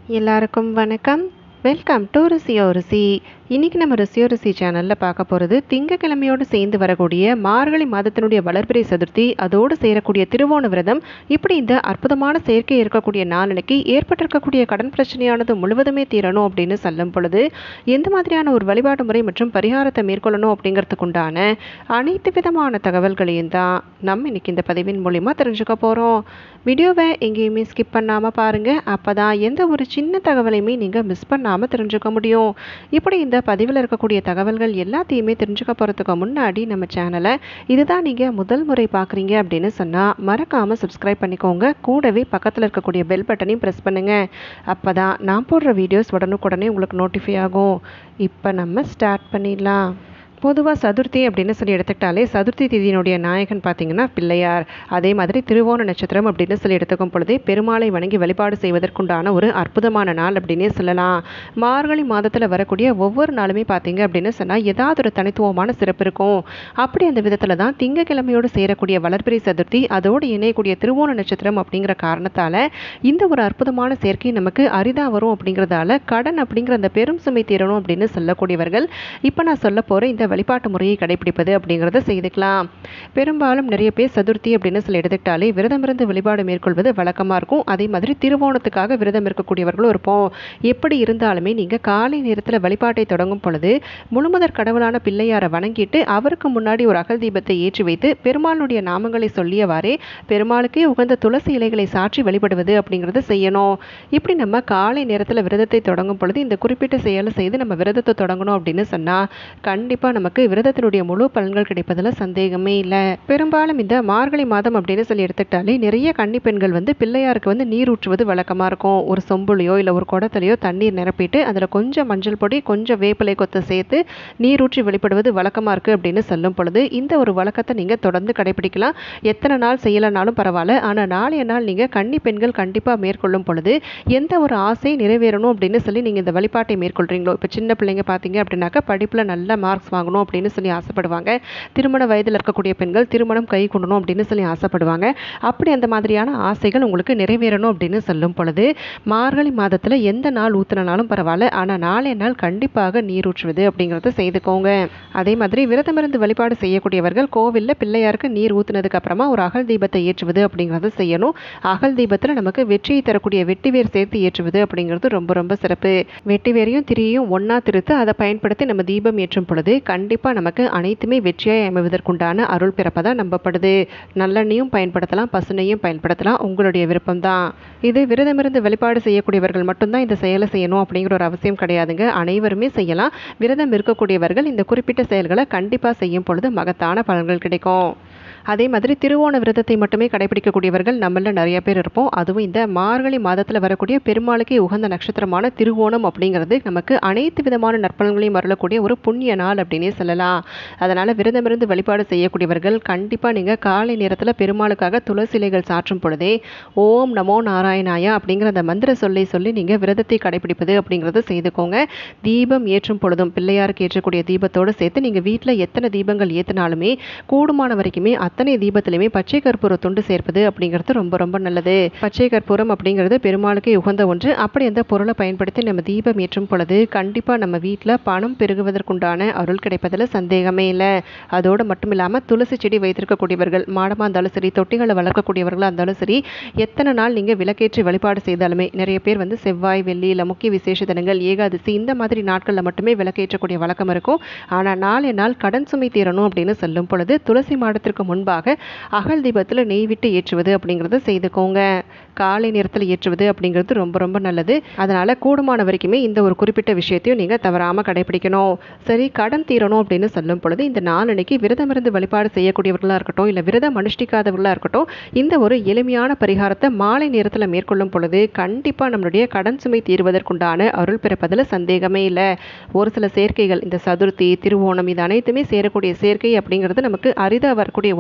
எல்லாருக்கும் வணக்கம் welcome to ருசியோ ருசி இன்றைக்கி நம்ம ருசியோ ருசி சேனலில் பார்க்க போகிறது திங்கக்கிழமையோடு சேர்ந்து வரக்கூடிய மார்கழி மாதத்தினுடைய வளர்பிறை சதுர்த்தி அதோடு சேரக்கூடிய திருவோண விரதம் இப்படி இந்த அற்புதமான செயற்கை இருக்கக்கூடிய நாளனைக்கு ஏற்பட்டிருக்கக்கூடிய கடன் பிரச்சனையானது முழுவதுமே தீரணும் அப்படின்னு சொல்லும் பொழுது எந்த மாதிரியான ஒரு வழிபாடு முறை மற்றும் பரிகாரத்தை மேற்கொள்ளணும் அப்படிங்கிறதுக்கு உண்டான அனைத்து விதமான தகவல்களையும் தான் நம்ம இன்னைக்கு இந்த பதிவின் மூலிமா தெரிஞ்சுக்க போகிறோம் வீடியோவை எங்கேயுமே ஸ்கிப் பண்ணாமல் பாருங்கள் அப்போ தான் எந்த ஒரு சின்ன தகவலையுமே நீங்கள் மிஸ் பண்ணாமல் தெரிஞ்சுக்க முடியும் இப்படி இந்த பதிவில் இருக்கக்கூடிய தகவல்கள் எல்லாத்தையுமே தெரிஞ்சுக்க போகிறதுக்கு முன்னாடி நம்ம சேனலை இதுதான் நீங்கள் முதல் முறை பார்க்குறீங்க அப்படின்னு சொன்னால் மறக்காமல் சப்ஸ்கிரைப் பண்ணிக்கோங்க கூடவே பக்கத்தில் இருக்கக்கூடிய பெல் பட்டனையும் ப்ரெஸ் பண்ணுங்கள் அப்போ தான் நான் போடுற வீடியோஸ் உடனுக்குடனே உங்களுக்கு நோட்டிஃபை ஆகும் இப்போ நம்ம ஸ்டார்ட் பண்ணிடலாம் பொதுவாக சதுர்த்தி அப்படின்னு சொல்லி எடுத்துக்கிட்டாலே சதுர்த்தி திதியினுடைய நாயகன் பார்த்தீங்கன்னா பிள்ளையார் அதே மாதிரி திருவோண நட்சத்திரம் அப்படின்னு சொல்லி எடுத்துக்கும் பொழுதே பெருமாளை வணங்கி வழிபாடு செய்வதற்குண்டான ஒரு அற்புதமான நாள் அப்படின்னே சொல்லலாம் மார்கழி மாதத்தில் வரக்கூடிய ஒவ்வொரு நாளுமே பார்த்தீங்க அப்படின்னு சொன்னால் ஏதாவது ஒரு தனித்துவமான சிறப்பு இருக்கும் அப்படி அந்த விதத்தில் தான் திங்கக்கிழமையோடு சேரக்கூடிய வளர்பிறை சதுர்த்தி அதோடு இணையக்கூடிய திருவோண நட்சத்திரம் அப்படிங்கிற காரணத்தால் இந்த ஒரு அற்புதமான சேர்க்கை நமக்கு அரிதாக வரும் அப்படிங்கிறதால கடன் அப்படிங்கிற அந்த பெரும் சுமை தீரணும் அப்படின்னு சொல்லக்கூடியவர்கள் இப்போ நான் சொல்ல போகிற இந்த வழிபாட்டு முறையை கடைபிடிப்பது அப்படிங்கிறத செய்துக்கலாம் பெரும்பாலும் நிறைய பேர் சதுர்த்தி அப்படின்னு சொல்லி எடுத்துக்கிட்டாலே விரதம் இருந்து வழிபாடு மேற்கொள்வது வழக்கமாக இருக்கும் அதே மாதிரி திருவோணத்துக்காக விரதம் இருக்கக்கூடியவர்களும் இருப்போம் எப்படி இருந்தாலுமே நீங்கள் காலை நேரத்தில் வழிபாட்டை தொடங்கும் பொழுது முழுமுதற் கடவுளான பிள்ளையாரை வணங்கிட்டு அவருக்கு முன்னாடி ஒரு அகல் தீபத்தை ஏற்றி வைத்து பெருமாளுடைய நாமங்களை சொல்லியவாறே பெருமாளுக்கே உகந்த துளசி இலைகளை சாற்றி வழிபடுவது அப்படிங்கிறத செய்யணும் இப்படி நம்ம காலை நேரத்தில் விரதத்தை தொடங்கும் பொழுது இந்த குறிப்பிட்ட செயலை செய்து நம்ம விரதத்தை தொடங்கணும் அப்படின்னு சொன்னால் கண்டிப்பாக நமக்கு விரதத்தினுடைய முழு பலன்கள் கிடைப்பதில் சந்தேகமே இல்லை பெரும்பாலும் இந்த மார்கழி மாதம் அப்படின்னு சொல்லி எடுத்துக்கிட்டாலே நிறைய கன்னி பெண்கள் வந்து பிள்ளையாருக்கு வந்து நீர் ஊற்றுவது வழக்கமாக இருக்கும் ஒரு சொம்புலையோ இல்லை ஒரு குடத்துலையோ தண்ணீர் நிரப்பிட்டு அதில் கொஞ்சம் மஞ்சள் பொடி கொஞ்சம் வேப்பிலை கொத்தை சேர்த்து நீர் ஊற்றி வெளிப்படுவது வழக்கமாக இருக்குது அப்படின்னு சொல்லும் பொழுது இந்த ஒரு வழக்கத்தை நீங்கள் தொடர்ந்து கடைபிடிக்கலாம் எத்தனை நாள் செய்யலைனாலும் பரவாயில்ல ஆனால் நாளைய நாள் நீங்கள் கன்னி பெண்கள் கண்டிப்பாக மேற்கொள்ளும் பொழுது எந்த ஒரு ஆசை நிறைவேறணும் அப்படின்னு சொல்லி நீங்கள் இந்த வழிபாட்டை மேற்கொள்கிறீங்களோ இப்போ சின்ன பிள்ளைங்க பார்த்தீங்க அப்படின்னாக்கா படிப்பில் நல்ல மார்க்ஸ் வாங்கணும் அப்படின்னு சொல்லி ஆசைப்படுவாங்க திருமண வயதில் இருக்கக்கூடிய பெண்கள் திருமணம் கை கொண்டணும் அப்படின்னு சொல்லி ஆசைப்படுவாங்க அப்படி அந்த மாதிரியான ஆசைகள் உங்களுக்கு நிறைவேறணும் அப்படின்னு சொல்லும் பொழுது மார்கழி மாதத்தில் எந்த நாள் ஊற்றுனாலும் பரவாயில்ல ஆனால் நாளை நாள் கண்டிப்பாக நீர் ஊற்றுவது அப்படிங்கிறத செய்துக்கோங்க அதே மாதிரி விரதமிருந்து வழிபாடு செய்யக்கூடியவர்கள் கோவிலில் பிள்ளையாருக்கு நீர் ஊற்றுனதுக்கு அப்புறமா ஒரு அகல் தீபத்தை ஏற்றுவது அப்படிங்கிறத செய்யணும் அகல் தீபத்தில் நமக்கு வெற்றியை தரக்கூடிய வெட்டிவேர் சேர்த்து ஏற்றுவது அப்படிங்கிறது ரொம்ப ரொம்ப சிறப்பு வெட்டிவேரையும் திரியையும் ஒன்றா திருத்து அதை பயன்படுத்தி நம்ம தீபம் ஏற்றும் பொழுது கண்டிப்பாக நமக்கு அனைத்துமே வெற்றியாய் அமைவதற்குண்டான அருள் பிறப்பதாக நம்பப்படுது நல்லெண்ணையும் பயன்படுத்தலாம் பசுனையும் பயன்படுத்தலாம் உங்களுடைய விருப்பம்தான் இது விரதமிருந்து வழிபாடு செய்யக்கூடியவர்கள் மட்டும்தான் இந்த செயலை செய்யணும் அப்படிங்கிற ஒரு அவசியம் கிடையாதுங்க அனைவருமே செய்யலாம் விரதம் இருக்கக்கூடியவர்கள் இந்த குறிப்பிட்ட செயல்களை கண்டிப்பாக செய்யும் பொழுது மகத்தான பலன்கள் கிடைக்கும் அதே மாதிரி திருவோண விரதத்தை மட்டுமே கடைபிடிக்கக்கூடியவர்கள் நம்மள நிறைய பேர் இருப்போம் அதுவும் இந்த மார்கழி மாதத்தில் வரக்கூடிய பெருமாளுக்கே உகந்த நட்சத்திரமான திருவோணம் அப்படிங்கிறது நமக்கு அனைத்து விதமான நற்பலன்களையும் வரக்கூடிய ஒரு புண்ணிய நாள் அப்படின்னே சொல்லலாம் அதனால் விரதமிருந்து வழிபாடு செய்யக்கூடியவர்கள் கண்டிப்பாக நீங்கள் காலை நேரத்தில் பெருமாளுக்காக துளசி இலைகள் சாற்றும் பொழுதே ஓம் நமோ நாராயணாயா அப்படிங்கிற அந்த மந்திர சொல்லை சொல்லி நீங்கள் விரதத்தை கடைபிடிப்பது அப்படிங்கிறத செய்துக்கோங்க தீபம் ஏற்றும் பொழுதும் பிள்ளையாருக்கு ஏற்றக்கூடிய தீபத்தோடு சேர்த்து நீங்கள் வீட்டில் எத்தனை தீபங்கள் ஏற்றினாலுமே கூடுமான வரைக்குமே அத்தனை தீபத்திலையுமே பச்சை கற்பூர துண்டு சேர்ப்பது அப்படிங்கிறது ரொம்ப ரொம்ப நல்லது பச்சை கற்பூரம் அப்படிங்கிறது பெருமாளுக்கு உகந்த ஒன்று அப்படி அந்த பொருளை பயன்படுத்தி நம்ம தீபம் ஏற்றும் பொழுது கண்டிப்பாக நம்ம வீட்டில் பணம் பெருகுவதற்குண்டான அருள் கிடைப்பதில் சந்தேகமே இல்லை அதோடு மட்டும் இல்லாமல் துளசி செடி வைத்திருக்கக்கூடியவர்கள் மாடமாக இருந்தாலும் சரி தொட்டிகளை வளர்க்கக்கூடியவர்களாக இருந்தாலும் சரி எத்தனை நாள் நீங்கள் விளக்கேற்றி வழிபாடு செய்தாலுமே நிறைய பேர் வந்து செவ்வாய் வெள்ளி இல்லை முக்கிய விசேஷ தினங்கள் ஏகாதசி இந்த மாதிரி நாட்களில் மட்டுமே விளக்கேற்றக்கூடிய வழக்கம் இருக்கும் ஆனால் நாளை நாள் கடன் சுமை தீரணும் அப்படின்னு சொல்லும் பொழுது துளசி மாடத்திற்கு முன்பாக அகல் தீபத்தில் நெய் விட்டு ஏற்றுவது அப்படிங்கிறத செய்துக்கோங்க காலை நேரத்தில் ஏற்றுவது அப்படிங்கிறது ரொம்ப ரொம்ப நல்லது அதனால் கூடுமான வரைக்குமே இந்த ஒரு குறிப்பிட்ட விஷயத்தையும் நீங்கள் தவறாமல் கடைபிடிக்கணும் சரி கடன் தீரணும் அப்படின்னு சொல்லும் பொழுது இந்த நாளன்னைக்கு விரதம் இருந்து வழிபாடு செய்யக்கூடியவர்களாக இருக்கட்டும் இல்லை விரதம் அனுஷ்டிக்காதவர்களாக இருக்கட்டும் இந்த ஒரு எளிமையான பரிகாரத்தை மாலை நேரத்தில் மேற்கொள்ளும் பொழுது கண்டிப்பாக நம்மளுடைய கடன் சுமை தீர்வதற்குண்டான அருள் பிறப்பதில் சந்தேகமே இல்லை ஒரு சில சேர்க்கைகள் இந்த சதுர்த்தி திருவோணம் இது அனைத்துமே சேரக்கூடிய சேர்க்கை அப்படிங்கிறது நமக்கு அரிதாக வரக்கூடிய ஒன்று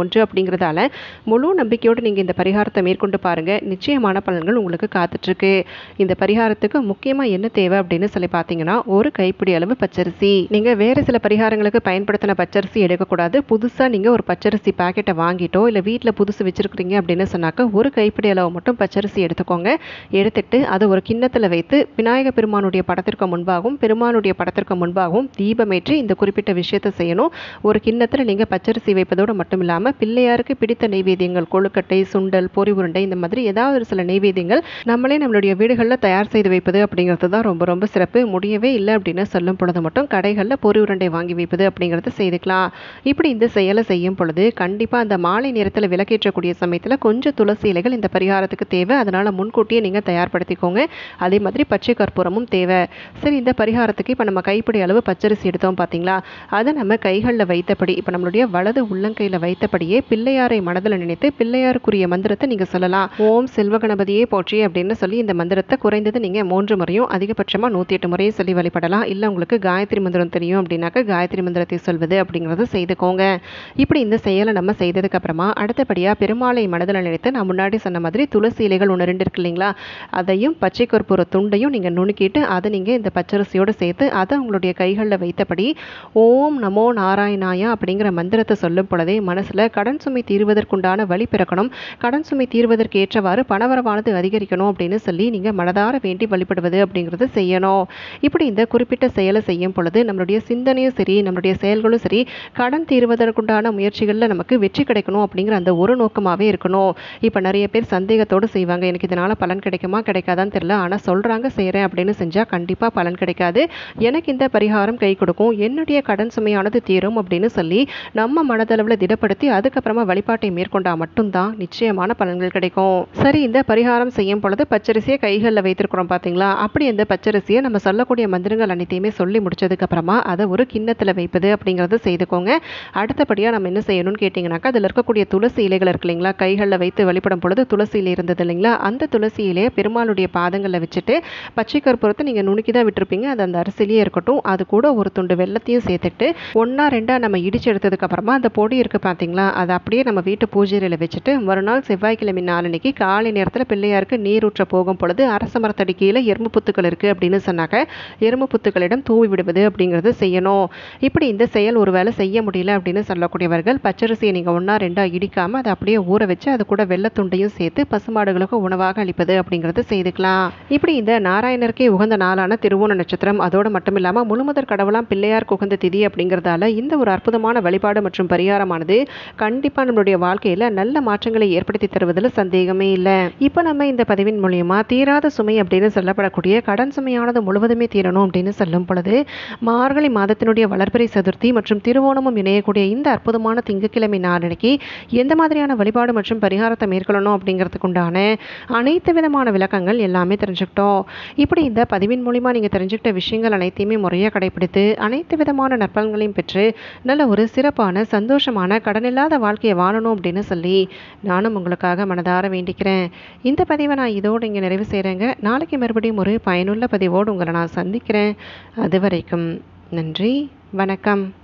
ஒன்று அப்படிங்கிறதால முழு நம்பிக்கையோடு நீங்கள் இந்த பரிகாரத்தை மேற்கொண்டு பாருங்கள் நிச்சயமான பலன்கள் உங்களுக்கு காத்துட்ருக்கு இந்த பரிகாரத்துக்கு முக்கியமாக என்ன தேவை அப்படின்னு சொல்லி பார்த்தீங்கன்னா ஒரு கைப்பிடி அளவு பச்சரிசி நீங்கள் வேறு சில பரிகாரங்களுக்கு பயன்படுத்தின பச்சரிசி எடுக்கக்கூடாது புதுசாக நீங்கள் ஒரு பச்சரிசி பாக்கெட்டை வாங்கிட்டோ இல்லை வீட்டில் புதுசு வச்சுருக்கிறீங்க அப்படின்னு சொன்னாக்க ஒரு கைப்பிடி அளவு மட்டும் பச்சரிசி எடுத்துக்கோங்க எடுத்துட்டு அதை ஒரு கிண்ணத்தில் வைத்து விநாயக பெருமானுடைய படத்திற்கு முன்பாகவும் பெருமானுடைய படத்திற்கு முன்பாகவும் தீபமேற்றி இந்த குறிப்பிட்ட விஷயத்தை செய்யணும் ஒரு கிண்ணத்தில் நீங்கள் பச்சரிசி வைப்பதோடு மட்டும் இல்லாமல் பிள்ளையாருக்கு பிடித்த நெய்வேத்தியங்கள் கொழுக்கட்டை சுண்டல் பொரி உருண்டை இந்த மாதிரி ஏதாவது ஒரு சில நெய்வேத்தியங்கள் நம்மளே நம்மளுடைய வீடுகளில் தயார் செய்து வைப்பது அப்படிங்கிறது தான் ரொம்ப ரொம்ப சிறப்பு முடியவே இல்லை அப்படின்னு சொல்லும் பொழுது மட்டும் கடைகளில் பொரி உருண்டை வாங்கி வைப்பது அப்படிங்கிறத செய்துக்கலாம் இப்படி இந்த செயலை செய்யும் பொழுது கண்டிப்பாக அந்த மாலை நேரத்தில் விளக்கேற்றக்கூடிய சமயத்தில் கொஞ்சம் துளசி இலைகள் இந்த பரிகாரத்துக்கு தேவை அதனால் முன்கூட்டியே நீங்கள் தயார்படுத்திக்கோங்க அதே மாதிரி பச்சை கற்பூரமும் தேவை சரி இந்த பரிகாரத்துக்கு இப்போ நம்ம கைப்பிடி அளவு பச்சரிசி எடுத்தோம் பார்த்தீங்களா அதை நம்ம கைகளில் வைத்தபடி இப்போ நம்மளுடைய வலது உள்ளங்கையில் வைத்தபடியே பிள்ளையாரை மனதில் நினைத்து பிள்ளையாருக்குரிய மந்திரத்தை நீங்கள் சொல்லலாம் ஓம் செல்வகணபதியே போற்றி அப்படின்னு சொல்லி இந்த மந்திரத்தை குறைந்தது நீங்கள் மூன்று முறையும் அதிகபட்சமாக நூற்றி எட்டு முறையும் சொல்லி வழிபடலாம் இல்லை உங்களுக்கு காயத்ரி மந்திரம் தெரியும் அப்படின்னாக்க காயத்ரி மந்திரத்தை சொல்வது அப்படிங்கிறத செய்துக்கோங்க இப்படி இந்த செயலை நம்ம செய்ததுக்கு அப்புறமா அடுத்தபடியாக பெருமாளை மனதில் நினைத்து நான் முன்னாடி சொன்ன மாதிரி துளசி இலைகள் ஒன்று ரெண்டு இருக்கு இல்லைங்களா அதையும் பச்சை கற்பூர துண்டையும் நீங்கள் நுணுக்கிட்டு அதை நீங்கள் இந்த பச்சரிசியோடு சேர்த்து அதை உங்களுடைய கைகளில் வைத்தபடி ஓம் நமோ நாராயணாயா அப்படிங்கிற மந்திரத்தை சொல்லும் பொழுதே மனசில் கடன் சுமை தீர்வதற்குண்டான வழி பிறக்கணும் கடன் சுமை தீர்வதற்கு ஏற்றவாறு பணவரவானது அதிகரிக்கணும் அப்படின்னு சொல்லி நீங்கள் மனதார வேண்டி வழிபடுவது அப்படிங்கிறது செய்யணும் இப்படி இந்த குறிப்பிட்ட செயலை செய்யும் பொழுது நம்மளுடைய சிந்தனையும் சரி நம்மளுடைய செயல்களும் சரி கடன் தீர்வதற்குண்டான முயற்சிகளில் நமக்கு வெற்றி கிடைக்கணும் அப்படிங்கிற அந்த ஒரு நோக்கமாகவே இருக்கணும் இப்போ நிறைய பேர் சந்தேகத்தோடு செய்வாங்க எனக்கு இதனால் பலன் கிடைக்குமா கிடைக்காதான்னு தெரியல ஆனால் சொல்கிறாங்க செய்கிறேன் அப்படின்னு செஞ்சால் கண்டிப்பாக பலன் கிடைக்காது எனக்கு இந்த பரிகாரம் கை கொடுக்கும் என்னுடைய கடன் சுமையானது தீரும் அப்படின்னு சொல்லி நம்ம மனதளவில் திடப்படுத்தி அதுக்கப்புறமா வழிபாட்டை மேற்கொண்டால் மட்டும்தான் நிச்சயமான பலன்கள் கிடைக்கும் சரி இந்த பரிகாரம் செய்யும் பொழுது பச்சரிசியை கைகளில் வைத்திருக்கிறோம் பார்த்தீங்களா அப்படி அந்த பச்சரிசியை நம்ம சொல்லக்கூடிய மந்திரங்கள் அனைத்தையுமே சொல்லி முடிச்சதுக்கு அப்புறமா அதை ஒரு கிண்ணத்தில் வைப்பது அப்படிங்கிறத செய்துக்கோங்க அடுத்தபடியாக நம்ம என்ன செய்யணும்னு கேட்டிங்கனாக்கா அதில் இருக்கக்கூடிய துளசி இலைகள் இருக்கு இல்லைங்களா கைகளில் வைத்து வழிபடும் பொழுது துளசி இலை இருந்தது இல்லைங்களா அந்த துளசி இலையை பெருமாளுடைய பாதங்களில் வச்சுட்டு பச்சை கற்பூரத்தை நீங்கள் நுணுக்கி தான் விட்டுருப்பீங்க அது அந்த அரிசிலேயே இருக்கட்டும் அது கூட ஒரு துண்டு வெள்ளத்தையும் சேர்த்துட்டு ஒன்றா ரெண்டாக நம்ம இடிச்சு எடுத்ததுக்கு அப்புறமா அந்த பொடி இருக்குது பார்த்தீங்களா அதை அப்படியே நம்ம வீட்டு பூஜையில் வச்சுட்டு மறுநாள் செவ்வாய்க்கிழமை நாளன்னைக்கு காலை நேரத்தில் பிள்ளையாருக்கு நீர் ஊற்ற போகும் பொழுது அரச மரத்தடி கீழே எறும்பு புத்துக்கள் இருக்குது அப்படின்னு சொன்னாக்க எறும்பு புத்துக்களிடம் தூவி விடுவது அப்படிங்கிறது செய்யணும் இப்படி இந்த செயல் ஒரு வேளை செய்ய முடியல அப்படின்னு சொல்லக்கூடியவர்கள் பச்சரிசியை நீங்கள் ஒன்றா ரெண்டாக இடிக்காமல் அதை அப்படியே ஊற வச்சு அது கூட வெள்ளத்துண்டையும் சேர்த்து பசுமாடுகளுக்கு உணவாக அளிப்பது அப்படிங்கிறது செய்துக்கலாம் இப்படி இந்த நாராயணருக்கே உகந்த நாளான திருவோண நட்சத்திரம் அதோடு மட்டும் இல்லாமல் முழுமுதற் கடவுளாம் பிள்ளையாருக்கு உகந்த திதி அப்படிங்கிறதால இந்த ஒரு அற்புதமான வழிபாடு மற்றும் பரிகாரமானது கண்டிப்பாக நம்மளுடைய வாழ்க்கையில் நல்ல மாற்றங்களை ஏற்படுத்தி தருவதில் சந்தேகமே இல்லை இப்போ நம்ம இந்த பதிவின் மூலியமா தீராத சுமை அப்படின்னு சொல்லப்படக்கூடிய கடன் சுமையானது முழுவதுமே தீரணும் அப்படின்னு சொல்லும் பொழுது மார்கழி மாதத்தினுடைய வளர்பிறை சதுர்த்தி மற்றும் திருவோணமும் இணையக்கூடிய இந்த அற்புதமான திங்கட்கிழமை நாளன்னைக்கு எந்த மாதிரியான வழிபாடு மற்றும் பரிகாரத்தை மேற்கொள்ளணும் அப்படிங்கிறதுக்கு உண்டான அனைத்து விதமான விளக்கங்கள் எல்லாமே தெரிஞ்சுக்கிட்டோம் இப்படி இந்த பதிவின் மூலிமா நீங்கள் தெரிஞ்சுக்கிட்ட விஷயங்கள் அனைத்தையுமே முறையாக கடைபிடித்து அனைத்து விதமான நற்பலன்களையும் பெற்று நல்ல ஒரு சிறப்பான சந்தோஷமான கடனில்லாத வாழ்க்கையை வாழணும் அப்படின்னு சொல்லி நானும் உங்களுக்காக மனதார வேண்டிக்கிறேன் இந்த பதிவை நான் இதோடு இங்கே நிறைவு செய்கிறேங்க நாளைக்கு மறுபடியும் ஒரு பயனுள்ள பதிவோடு உங்களை நான் சந்திக்கிறேன் அது வரைக்கும் நன்றி வணக்கம்